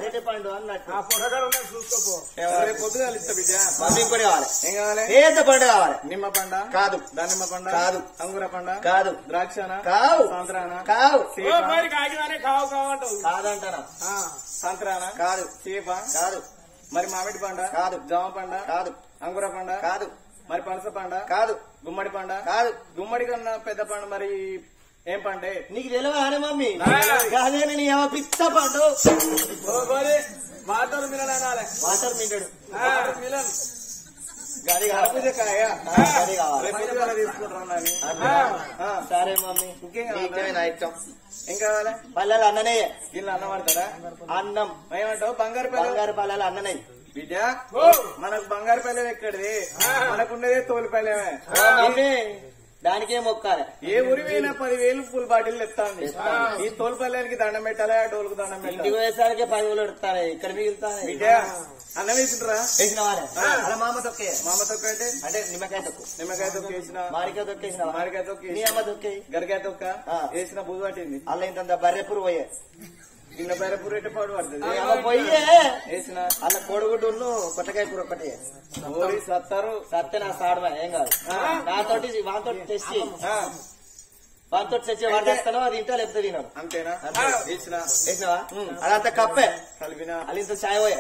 అరటి పండు అన్నట్టు ఆ పొరగాడు ఉన్నాడు చూసుకోపో రేపు పొద్దుగాల ఇస్తా బిడ్డ మమ్మీ ఇంకోటి కావాలి ఏం కావాలి ఏత పండు కావాలి నిమ్మ పండ కాదు దానిమ్మ పండ కాదు. అంగుర పండ కాదు ద్రాక్షన కావు సంత్రాన కావు ఓ మరి కాగిదానే కావు కావంటావు కాదంటానా ఆ, సంత్రాన కాదు చీప కాదు మరి మామిడి పండ కాదు. జామ పండ కాదు అంగుర పండ కాదు మరి పనస పండ కాదు గుమ్మడి పండ కాదు గుమ్మడి కన్నా పెద్ద పండు మరి ఏం పండే నీకు తెలియదు మమ్మీ కాదేనా నీ ఏమో పిచ్చ పండు ఓ మరి వాటర్ మిలన్ అనాలే వాటర్ మింటాడు వాటర్ మిలన్ గది కావాలి కర్బూజకాయ గది కావాలి రేపు పొద్దుగాల తీసుకుంటారు నాని. అట్లా. ఆ, సరే మమ్మీ ఇంకేం కావాలా? నీకే నా ఇష్టం ఏం కావాలి పల్లెలు అన్ననే గిన్నె అన్నం పడతారా అన్నం ఏమంటావు బంగారు పల్లె బంగారు పల్లెలు అన్ననే బిడ్డ ఓ మనకు బంగారు పల్లెం ఎక్కడిది మనకున్నదే తోలు పల్లెమే మమ్మీ దానికే మొక్కాలి ఏ ఊరి పోయినా పదివేలు పూల బాటిల్ ఎత్తాంది ఈ తోలు పల్లెనికి దండం పెట్టాలి ఆ డోలుకు దండం ఇంటికి పెట్టాలి పోయేసరికి పది వేలు ఎడతాయి ఇక్కడ మిగులుతాయి బిడ్డ అన్నం వేసిండ్రా వేసిన వాళ్ళే అలా మామ తొక్కే మామ తొక్క అంటే అంటే నిమ్మకాయ తొక్కు నిమ్మకాయ తొక్క వేసిన మారికాయ తొక్కేసిన మామిడికాయ తొక్క నీ వేసిన అమ్మ తొక్కే గరికాయ తొక్క ఆ. వేసిన బుద్ధి పట్టింది అల్ల ఇంత బర్రెపురు పోయే కింద బెర పురెట్టు పాడు పడుతుంది నీ అమ్మ పోయే వేసిన అల్ల కోడిగుడ్డును కొట్టకాయ కూర ఒకటి ఊరి సత్తారు సత్తే నా సాడమా ఏం కాదు నాతోటి వాతోటి తెచ్చి ఆ, వాతోటి తెచ్చి వాడు తెస్తానో అది ఇంటో లేకపోతే తినను అంతేనా అంతే. వేసిన వేసినావా అదంతా కప్పే కలిపిన అది ఇంత చాయ్ పోయే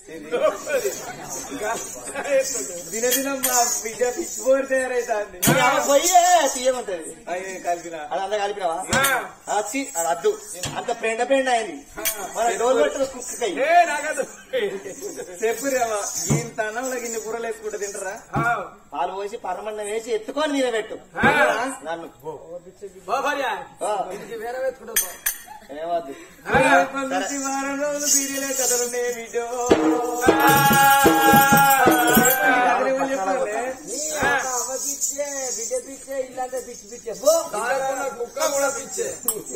దిన దినం మా బిడ్డ పిచ్చి పోరు తయారైతుంది నీ అమ్మ పోయే తీయమంటది అయ్యి కలిపిన అదంతా కలిపినావా ఆ, ఛీ, అది అద్దు అంత ప్రెండ ప్రెండ అయింది మన డోర్ పెట్టిన కుక్కకి ఏ నాకదు చెప్పు రేవా ఇంత అన్నంలో ఇన్ని కూరలు వేసుకుంటే తింటారా పాలు పోసి పరమన్నం వేసి ఎత్తుకొని తినబెట్టు నన్ను ఓ భార్య ఆ, ఇది వేరే పెట్టుకుంటా ఏమద్దు రేపటి నుంచి వారం రోజులు సీరియలే కథలున్నాయి వీడియో అవ్వకిచ్చే బిడ్డ పిచ్చే ఇల్లంతా పిచ్చి పిచ్చే కుక్క కూడా పిచ్చే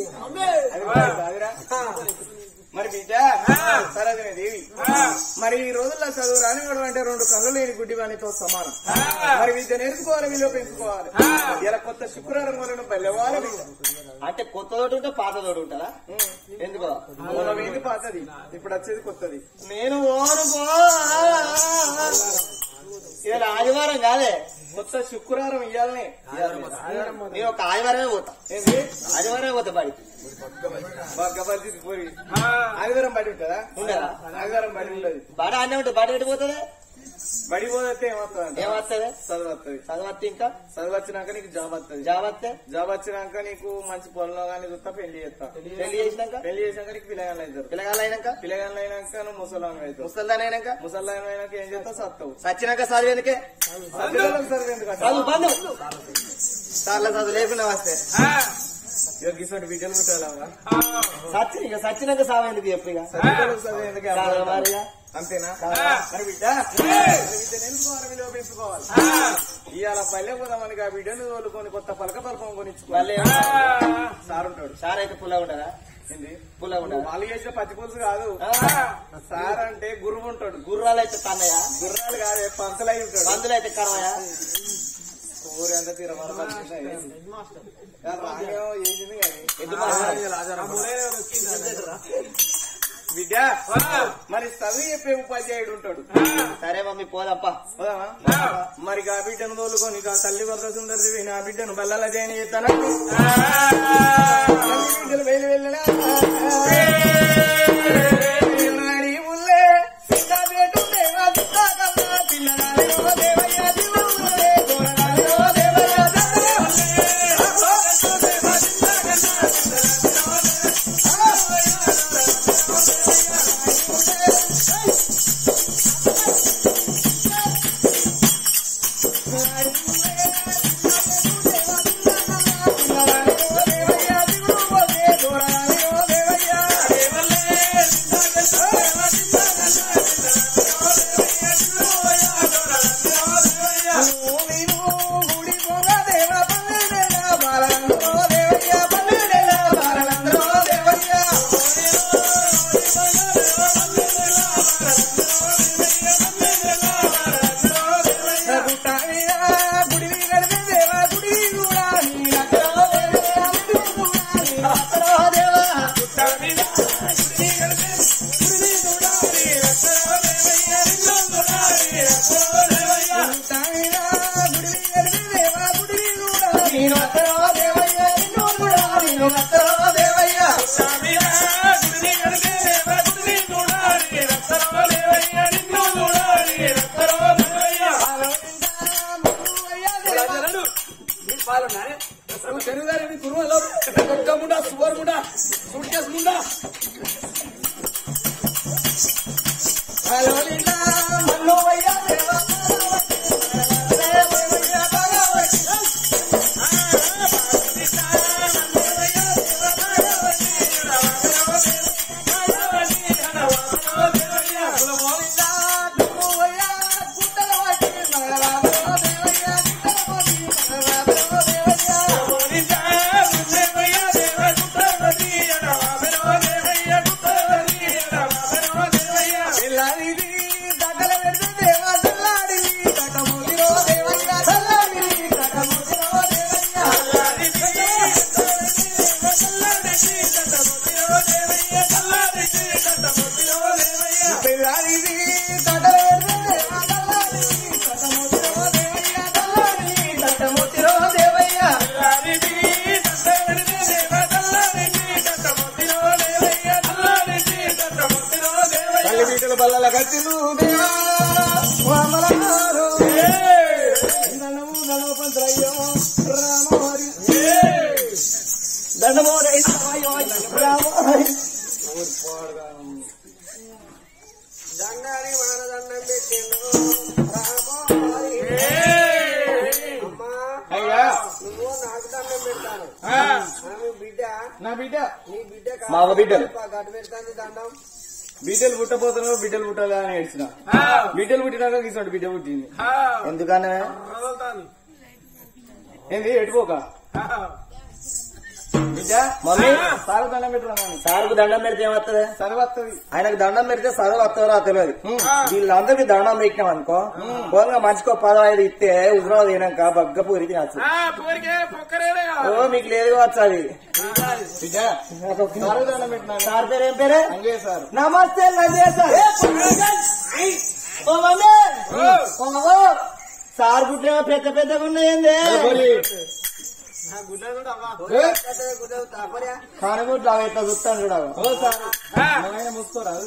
మరి బిడ్డ సరదనే దేవి మరి ఈ రోజుల్లో చదువు రానివాడు అంటే రెండు కళ్ళు లేని గుడ్డి వానితో సమానం మరి విద్య నేర్చుకోవాలి విలువ పెంచుకోవాలి ఇలా కొత్త శుక్రవారం వలన బల్లెవాలి బిడ్డ అంటే కొత్త తోటి ఉంటే పాత తోటి ఉంటారా ఎందుకో మూలం ఏంటి పాతది ఇప్పుడు వచ్చేది కొత్తది నేను ఓను పో ఇలా ఆదివారం కాదే కొత్త శుక్రవారం ఇయ్యాలనే నేను ఒక ఆదివారమే పోతా ఏంటి ఆదివారమే పోతా బడికి బాగా పరిస్థితి పోయి ఆదివారం బడి ఉంటుందా ఉండదా ఆదివారం బడి ఉండదు బడ అన్నీ ఉంటుంది బడి ఎటు పోతుంది బడి పోతే ఏమవుతుంది ఏమొస్తుంది చదువు వస్తుంది చదవత్తి ఇంకా చదువు వచ్చినాక నీకు జాబ్ వస్తుంది జాబ్ వస్తే జాబ్ వచ్చినాక నీకు మంచి పొలంలో కానీ చూస్తా పెళ్లి చేస్తా పెళ్లి చేసినాక పెళ్లి చేసినాక నీకు పిల్లగాళ్ళు అవుతారు పిల్లగాళ్ళు అయినాక పిల్లగాళ్ళు అయినాక నువ్వు ముసలాం అవుతావు ముసల్దాన్ అయినాక ముసలాం అయినాక ఏం చేస్తావు సత్తావు సచ్చినాక చదువు ఎందుకే పిల్లలకు చదువు ఎందుకంటే చదువు బంధు సార్లు చదువు లేకుండా వస్తే గిసోటి బిడ్డలు పుట్టాలమ్మా సచ్చి ఇక సచ్చినాక సావు ఎందుకు చెప్పు ఇక పిల్లలకు చదువు ఎందుకు కాదు మరిగా. అంతేనా కాదు. మరి బిడ్డ విద్య నేర్చుకోవాలి విలువ పెంచుకోవాలి ఇవాళ పల్లె పోదామని ఆ బిడ్డను తోలుకొని కొత్త పలక పలకం కొనిచ్చుకోవాలి మళ్ళీ సార్ ఉంటాడు సార్ అయితే పుల్లగా ఉండదా ఏంది పుల్లగా ఉండదా వాళ్ళు చేసిన పచ్చి పులుసు కాదు సార్ అంటే గురువు ఉంటాడు గుర్రాలు అయితే తన్నయా గుర్రాలు కాదే పంతులై ఉంటాడు మందులు అయితే కరవయా ఊరు ఎంత తీరమని రాగేమో చేసింది కానీ ఎద్దు మాట్లాడు. బిడ్డ మరి చదువు చెప్పే ఉపాధ్యాయుడు ఉంటాడు సరే మమ్మీ పోదప్పా పోదామా? మరి ఆ బిడ్డను తోలుకొని ఆ తల్లి వద్ద సుందరి నా బిడ్డను బల్లల చేయని చేస్తాను బిడ్డలు వెళ్ళి వెళ్ళినా నాడి ముల్లే సీతా బేటు దేవా సీతా కమ్మ పిల్లనాడు దేవయ్య దివల్లే గోరనాడు దేవయ్య దేవయ్య తల్లి బీటల బల్లల గట్టిలు దేవా వామలహారు. దండము దండము పంతులయ్యో రామ హరి. దండము రైతమయ్యో రామ హరి. దండాని మానదండం పెట్టిండు రామో హరి. అమ్మా అయ్యా నువ్వు నాకు దండం పెడతాను ఆ, ఆమె బిడ్డ నా బిడ్డ నీ బిడ్డ మా అవ్వ బిడ్డలు. గట్టు పెడతాను దండం బిడ్డలు పుట్టపోతున్నారు బిడ్డలు పుట్టాలి అని ఏడ్చిన బిడ్డలు పుట్టినాక గీసాడు బిడ్డ పుట్టింది ఎందుకనే ఏంది ఎటుపోక బిడ్డ మమ్మీ సారు దండం పెట్టుకున్నాను సార్కు దండం పెడితే ఏమవుతుంది సర్వత్తది ఆయనకు దండం పెడితే సరువు వస్తారో తెలియదు వీళ్ళందరికీ దండం పెట్టినాం అనుకో పోగా మంచికో పదహైదు ఇస్తే ఉద్రవ తినాక బగ్గ పూరికి నచ్చు ఓ మీకు లేదు కావచ్చు అది బిడ్డ సారు దండం పెట్టినాను సార్ పేరు ఏం పేరే అంగే సార్ నమస్తే లంజే సార్ ఓ మమ్మీ ఓ, ఓ. సార్ గుడ్లేమో పెద్ద పెద్దగా ఉన్నాయండి కానగుడ్లు అవి ఎట్లా చూస్తాను కూడా ఓ సార్ ఆయన మూసుకోరాదు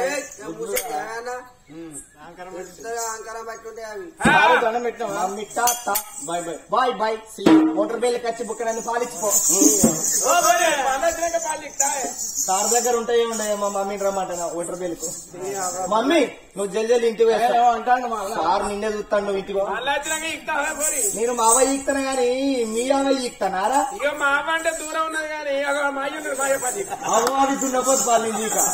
అంకరం పట్టుంటే అవి సారు దండం పెట్టినావా mummy tata bye bye bye bye motor bill కచ్చి బుక్క నన్ను పాలిచ్చిపో సార్ దగ్గర ఉంటాయి ఉండవు మా మమ్మీని రమ్మంటున్నా ఓటర్ బిల్లుకు మమ్మీ నువ్వు జల్ జల్ ఇంటికి వేస్తా ఏమో అంటాను మా అన్న. సార్ నిన్నే చూస్తాను నువ్వు ఇంటికి నేను మా అవ్వ ఈక్తాను గాని మీ అవ్వ ఈక్తానారా ఇక మా అమ్మ అంటే దూరం ఉన్నది కానీ ఇక మా అయ్యున్నాడు మా అయ్య పది అవ్వ అది దున్నపోతు పాలింది ఇక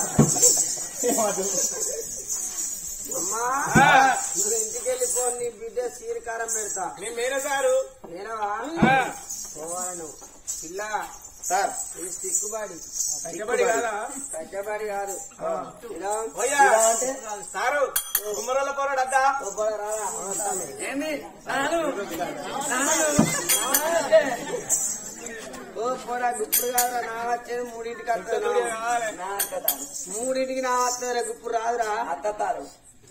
అమ్మా నువ్వు ఇంటికి వెళ్ళిపో నీ బిడ్డ సీరకారం పెడతా నీ మేనే సారు నేనవా పోవాలను పిల్ల సార్ ఇది సిక్కుబాడి కష్టపడి కాదా కష్టపడి కాదు ఇలా పోయా ఇలా అంటే సారు కుమ్మరోళ్ళ పోరాడు అద్దా లోపల రారా ఏంది ఓ పోరా గుప్పుడు కాదురా నా వచ్చేది మూడింటికి వస్తాను మూడింటికి నా వస్తారా గుప్పుడు రాదురా అత్తతారు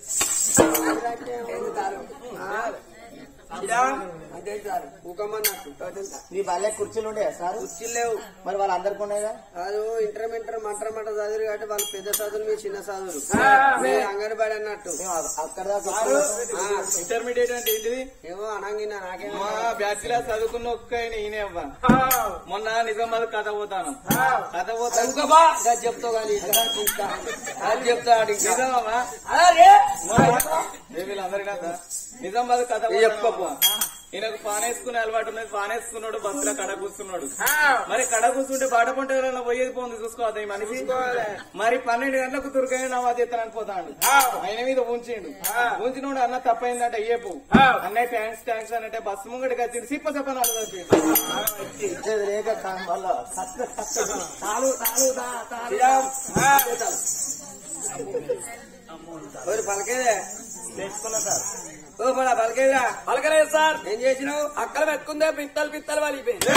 అదే సార్ ఊకమ్మన్నట్టు నీ వాళ్ళే కుర్చీలు ఉండే సార్ కుర్చీలు లేవు మరి వాళ్ళందరికి ఉన్నాయిగా కాదు ఇంటర్ ఇంటర్ మంటర్ మంట చదువురు కాబట్టి వాళ్ళు పెద్ద చదువులు మీరు చిన్న చదువులు మీరు అంగన్వాడి అన్నట్టు మేము అక్కడ దాకా ఆ, ఇంటర్మీడియట్ అంటే ఏంటిది ఏమో అనంగినా నాకేమో మా బ్యాచిలర్ చదువుకున్న ఒక్క ఆయన ఈయనే అవ్వ మొన్న నిజామాబాద్ కథ పోతాను కథ పోతాను అది చెప్తావు కానీ అది చెప్తాడు ఇంకా నిజామా అరే వీళ్ళందరి కదా నిజామాబాద్ కథ ఇది చెప్పుకోపో. ఈయనకు పానేసుకునే అలవాటు ఉన్నది పానేసుకున్నాడు బస్సులో కడ కూర్చున్నాడు మరి కడ కూర్చుంటే బాట పంట ఎవరైనా పోయేది పోంది చూసుకోవద్దు ఈ మనిషి మరి పన్నెండు గంటలకు తురకైన నమాజ్ ఎత్తానని పోతాడు ఆయన మీద ఉంచిండు ఉంచినోడు అన్న తప్పైందంటే అయ్యేపు అన్నయ్య థ్యాంక్స్ థ్యాంక్స్ అంటే బస్సు ముంగడికి వచ్చింది సిప్ప చెప్ప నాలుగు వచ్చింది ఇచ్చేది లేక కా- మళ్ళా కట్ట కట్ట తాలు తాలు తా తాలు ఓరి పలకేదే తెచ్చుకున్నా సార్ ఓ మన పలకేదిరా పలకలేదు సార్ ఏం చేసినావు అక్కడ పెట్టుకుందే పిత్తలు పిత్తలు వాలిపోయింది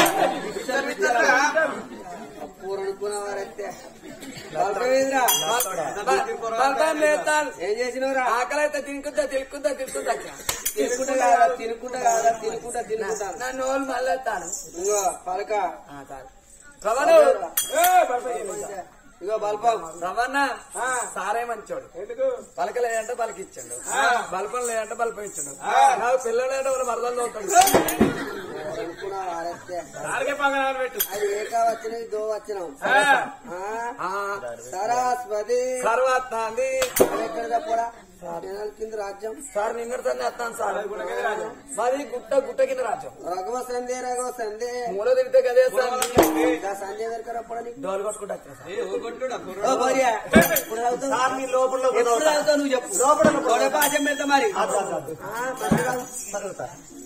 పూరనుకున్న వారైతే పలకేదిరా పలకం లేదు సార్ ఏం చేసినవురా ఆకలి అయితే తినుకుంటా తినుకుంటా తినుకుంటా తినుకుంటా కాదా తినుకుంటా కాదా తినుకుంటా తినుకుంటా నా నోళ్ళు మళ్ళీ తాను ఇంకో పలక రవణు ఇగో బల్బం రమణ సారే మంచోడు ఎందుకు పలక లేదంటే పలకిచ్చాడు బల్పం లేదంటే బల్పం ఇచ్చాడు నాకు పిల్లలు అంటే వాళ్ళ మరదలు అవుతాడు అనుకున్నా వారెత్తే. నాలుగే పగనాలు పెట్టు అది ఏకా వచ్చినది దో వచ్చినాం ఆ. ఆ, సరస్వతి సర్వత్నాంది ఎక్కడ తప్పడా జనాల కింద రాజ్యం సార్ నిన్నటి తల్లి వస్తాను సార్ మాది గుట్ట గుట్ట కింద రాజ్యం రఘవ సందే రఘవ సందే మూడో తిరిగితే కదే సార్ ఇంకా సంజయ్ దగ్గర అప్పుడా నీకు డోలు కొట్టుకుంటా వచ్చిన సార్ ఓ భార్య, ఇప్పుడు చదువుతావు? సార్ మీ లోపల ఎప్పుడు చదువుతావు నువ్వు చెప్పు లోపల గొడవ పాఠం పెడతా మరి అద్దు, అద్దు, అద్దు. ఆ, మంచిగా చదువు. చదువుతా.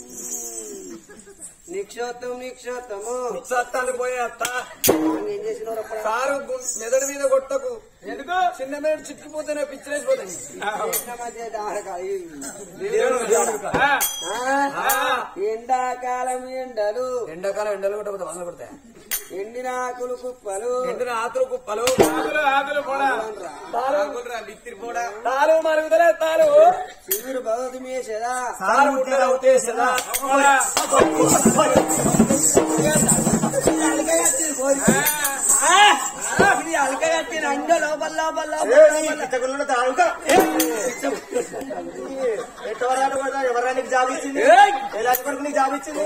నిక్షోత్తం నిక్షోత్తము సత్తాలు పోయే అత్త ఏం చేసినారు అప్పుడు సారు గు- మెదడు మీద కొట్టకు ఎందుకు చిన్న మెదడు చిక్కిపోతేనే పిచ్చిలేసిపోతాయి చేసిన మధ్య దారకాయ. ఆ. ఆ, ఎండాకాలం ఎండలు ఎండాకాలం ఎండలు కొట్టకపోతే వందలు కొడతాయి ఎండిన ఆకులు కుప్పలు ఎండిన ఆతులు కుప్పలు ఆకులు ఆకులు కూడా తాలు తాలు మరుగుదలే తాలు శివుడు భగవతి మేషదా సారు ముట్టలు అవుతేసదా ఇది అలకగట్టిన అంగ లోపల లోపల ఏ, నీ పిచ్చగుళ్ళను తాగుతా. ఎట్టవరాడు కూడా ఎవరా నీకు జాబ్ ఇచ్చింది ఎలాంటి వరకు నీకు జాబ్ ఇచ్చింది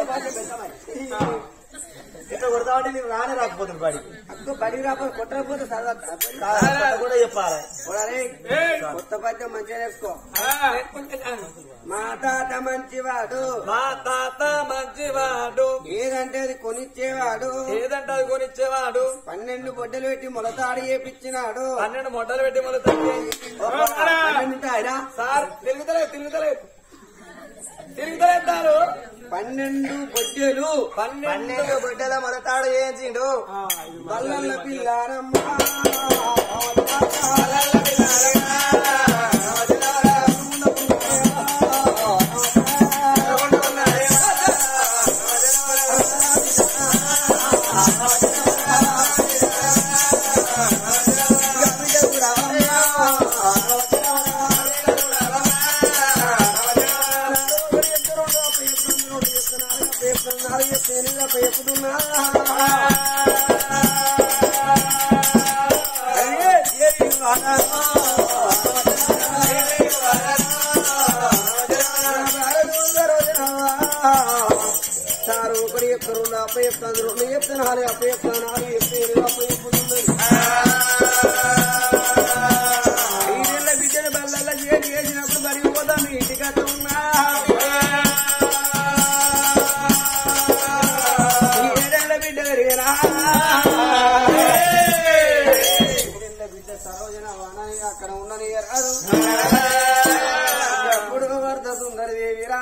ఇట్లా కొడతామంటే నేను రానే రాకపోతుంది బాడికి అక్క బడి రాకపోతే కొట్టకపోతే చదవద్దా? తా- కూడా చెప్పాలి పోరారే. ఏయ్. కొత్త పద్యం మంచిగా నేర్చుకో ఆ. మా తాత మంచివాడు మా తాత మంచివాడు ఏదంటే అది కొనిచ్చేవాడు ఏదంటే అది కొనిచ్చేవాడు పన్నెండు బొడ్డలు పెట్టి మొలతాడు చేపించినాడు పన్నెండు మొట్టలు పెట్టి మొదలు తగ్గి పన్నెండు ఆయన సార్ తిరుగుతలేదు తిరుగుతలేదు తిరుగుతలేదు తాను పన్నెండు బొడ్డలు పన్నెండు పన్నెండు బిడ్డల మొదటాడు ఏంచిండు బల్లల పిల్లారమ్మ సారు ఒకటి చెప్తారు రెండు అప్ప చెప్తాను రెండు చెప్తాను నాలుగు అప్ప చెప్తాను నాలుగు చెప్తాను అప్ప చెప్పుతున్నారు ఐదేళ్ల బిడ్డను బల్లల్లా చేసి చేసినప్పుడు మరిగిపోతాం మీ ఇంటికి అట్లా ఉన్నా ఏడేళ్ల బిడ్డ పెరిగినా ఏడేళ్ల బిడ్డ సరోజన వాణి అక్కడ ఉన్నది రాదు ఎప్పుడు వర్ధ సుందరి దేవిరా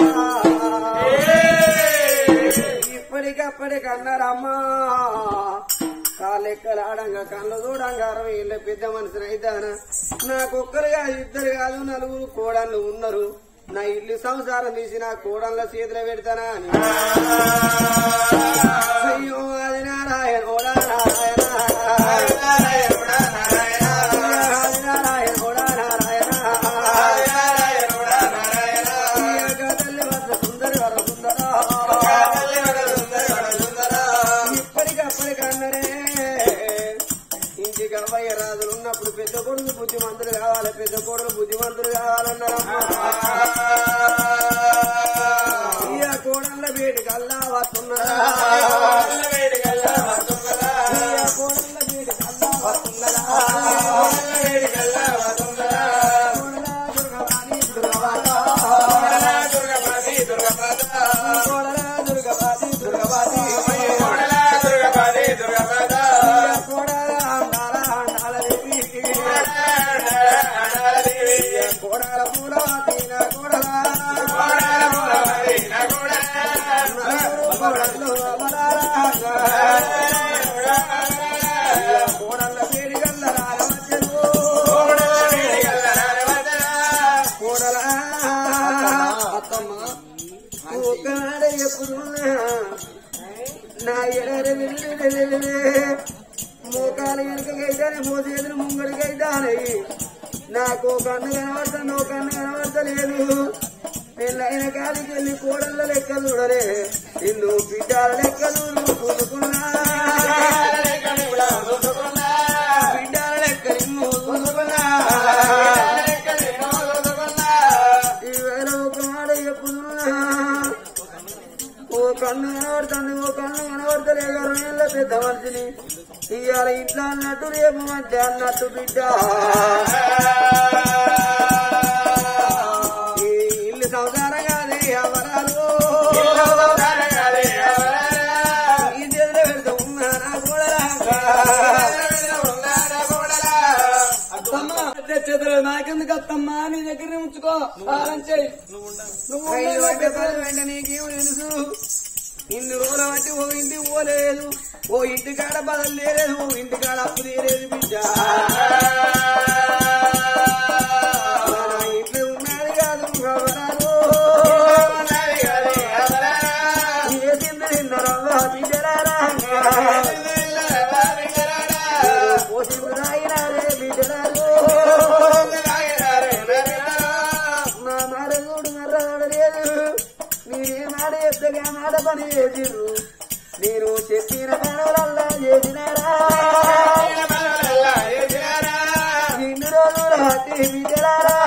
ఇప్పటికప్పటికన్నారమ్మా కాలెక్కలాడంగా కళ్ళు చూడంగా అరవై ఏళ్ళ పెద్ద మనిషిని అయితానా నాకొక్కరుగా ఇద్దరు కాదు నలుగురు కోడళ్ళు ఉన్నారు నా ఇల్లు సంసారం తీసి నా కోడళ్ళ చేతిలో పెడతానా అని అయ్యో అది నారాయణ ఓడా నారాయణ ఆది నారాయణ ఓడా నారాయణ తల్లి వద్ద సుందరి వర సుందర ఇప్పటికప్పటికన్నరే ఇంటికి అవ్వయ్య రాజులు ఉన్నప్పుడు పెద్ద కొడుకు బుద్ధిమంతులు కావాలి పెద్ద కొడుకు బుద్ధిమంతులు కావాలన్నారమ్మా ఇక కోడళ్ళ వేడికి అల్లా వస్తున్నారా ఇక కోడళ్ళ వేడికి అల్లా వస్తున్నారా కోడలా దుర్గవాణి దుర్గవాణి కోడలా దుర్గవాణి దుర్గవాణి కోడలా అండాల అండాల దేవి కోడల పూల తీన కోడల కోడలు కోడల వేడి గల్ల రాజమధ్యను కోడల అత్తమ్మ ఒకనాడ ఎప్పుడున్నా నా ఎడర మోకాలు వెనుకైతానే మోసేదులు ముంగడికైతానే నాకు కన్ను కనబడతా నో కన్ను కనబడతలేదు పెళ్ళైన కాడికి వెళ్ళి కోడళ్ళ లెక్క చూడలే నిన్ను బిడ్డల లెక్కలు చూసుకున్నా పెద్ద మనిషిని ఇవాళ ఇంట్లో అన్నట్టు రేపు అంటే అన్నట్టు బిడ్డ ఈ ఇల్లు సంసారం కాదే అవరాలు ఈ చేతిలో పెడితే ఉన్నా నా చేతులు నాకెందుకు అత్తమ్మా నీ దగ్గర ఉంచుకో సారం చేయి నువ్వు ఐదు అంటే పది వెంట నీకేం తెలుసు ఇన్ని రోజుల బట్టి ఓ ఇంటికి పోలేదు ఓ ఇంటి కాడ బదలు లేదు ఓ ఇంటి కాడ అప్పు తీరేది బిడ్డ మన ఇంట్లో ఉన్నది కాదు ఎవరాలు చేసింది నిన్నరవ్వ బిడ్డలారా పోసింది రాయినారే బిడ్డలారు నా మాట చూడు మర్రాడలేదు నేనే మాట ఎద్దగా మాట పని చేసిర్రు నేను చెప్పిన పనులల్లా చేసినారా ఇన్ని రోజులు బట్టి బిడ్డలారా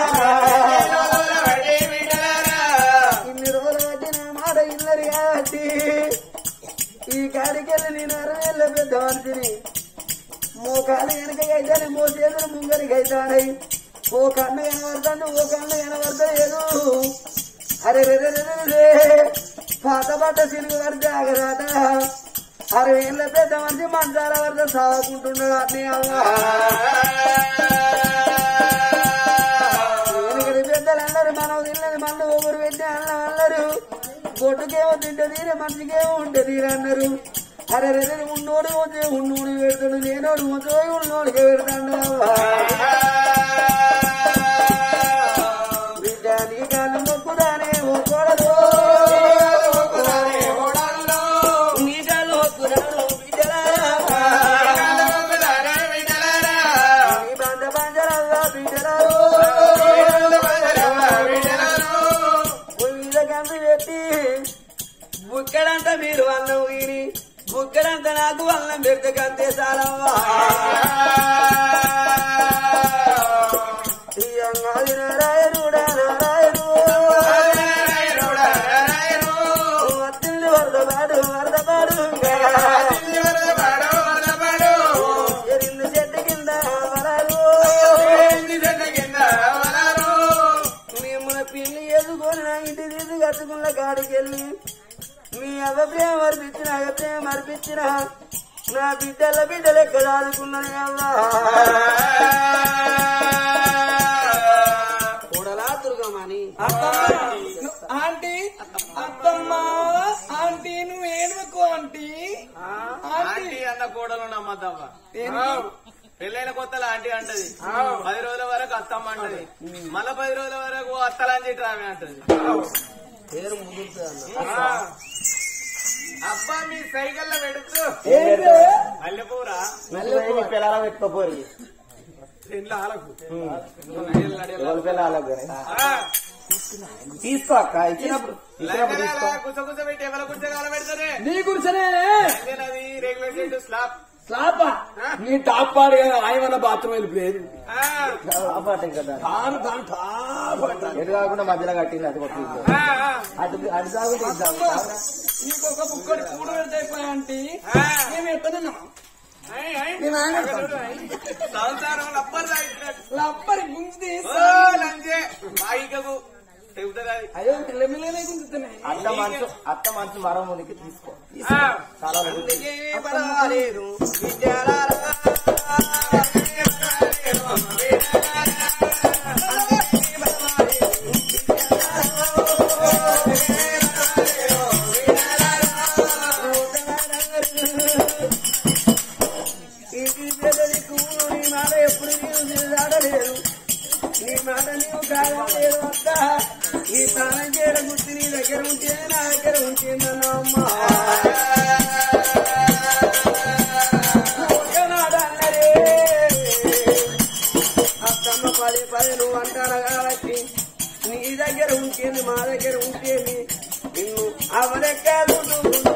ఇన్ని రోజులు బట్టి నా మాట ఇల్లరు కాబట్టి ఈ కాడికెళ్ళి నేను అరవేళ్ళ పెద్ద మనిషిని మోకాలు వెనకైతే మో చేతులు ముంగరికి అవుతాయి ఓ కన్ను కనబడతాను ఓ కన్ను కనబడతలేదు అరే రే రే రే రే రే. పాత పట్ట సిరుగు పడితే ఆగరాట అరవై ఏళ్ళ పెద్ద మనిషి మంచాల వరద సాగుకుంటున్నాడు అన్నీ అవ్వా వెనుకటి పెద్దలు అన్నారు మనం తిన్నది మందు ఒకరు పెట్టి అన్న అన్నారు బొట్టుకేమో తింటే తీరే మనిషికేమో ఉంటే తీరే అన్నారు అరే రే రే, ఉన్నోడు పోతే ఉన్నోడు పెడతాడు లేనోడు పోతే ఉన్నోడికే పెడతాడు అవ్వా బిడ్డ నీ కాళ్ళు మొక్కుదానే ఒక్కడదు నీ కాళ్ళు మొక్కుదాను బిడ్డలారా నీ బండ బంజరల్లా బిడ్డలారు మీద కంది పెట్టి బుక్కడంతా మీరు అన్నం వీరి బుక్కడంతా నాకు అన్నం పెడితే కంతే చాలవ్వా ఈ అంగాది నారాయణుడా నారాయణు అత్తిల్లి వరదపాడు వరదపాడు ఎరింది చెట్టు కింద వరాలు మిమ్మల్ని పిల్లి ఎదుకొని నా ఇంటి తీసి కట్టుకున్న కాడికెళ్ళి మీ అవ ప్రేమ అర్పించిన అవ ప్రేమ అర్పించిన నా బిడ్డల బిడ్డలు ఎక్కడ ఆదుకున్నాను కదా కూడలా దుర్గమని ఆంటీ అత్తమ్మ ఆంటీ నువ్వు ఏడుకో ఆంటీ ఆంటీ అన్న కోడలు నమ్మద్దవ్వ పెళ్ళైన కొత్తలో ఆంటీ అంటది పది రోజుల వరకు అత్తమ్మ అంటది మళ్ళా పది రోజుల వరకు అత్తలని చెప్పి ఆమె అంటది పేరు ముదురుతుంది అబ్బా మీ సైకిల్ లో పెడుతూ మల్లెపూరా మీ పిల్లల పెట్టుకోపోరు ఇంట్లో ఆలకు ఎవరి పిల్లలకు తీసుకో అక్క ఇచ్చినప్పుడు ఇచ్చినప్పుడు తీసుకో కుస కుస పెట్టి ఎవరు కుర్చగాల పెడతారే నీ గురిసనే అది రెగ్యులేషన్ స్లాబ్ స్లాప నీ టాప్ పాడు ఆయన బాత్రూమ్ వెళ్ళిపోయేది ఆపాటం కదా తాను తాను టాప్ అంట. ఎటు కాకుండా మధ్యలో కట్టింది అది కొట్టి అటు అటు సాగుతుంది ఇటు సాగుతుంది. నీకు ఒక బుక్కడి కూడు పెడితే అయిపోయా ఆంటీ మేము ఎత్తనున్నాం నేను ఆయన సంసారం లబ్బర్ రాయినట్టు లబ్బరి గుంజి ఓ లంజే వాయికకు తెగుతుంది అది అయ్యో పిల్ల పిల్లలే గుంజుతున్నాయి అత్త మనసు అత్త మనసు మరో ముందుకి తీసుకో ఆ. చాలా ఉంటుంది. పర్వాలేదు విద్యాలారా ఇంటి పెద్దది కూడు నీ మాట ఎప్పుడు నీవు దాడలేదు నీ మాట నీవు కాగలేదు అక్క ఈ ప్రాణం చేర గుర్తు నీ దగ్గర ఉంటే నా దగ్గర ఉంటే నన్ను అమ్మ ఒకనాడు అన్నరే అత్తమ్మ పది పది నువ్వు అంటారు కాబట్టి నీ దగ్గర ఉంటేంది మా దగ్గర ఉంటేంది నిన్ను అవలెక్క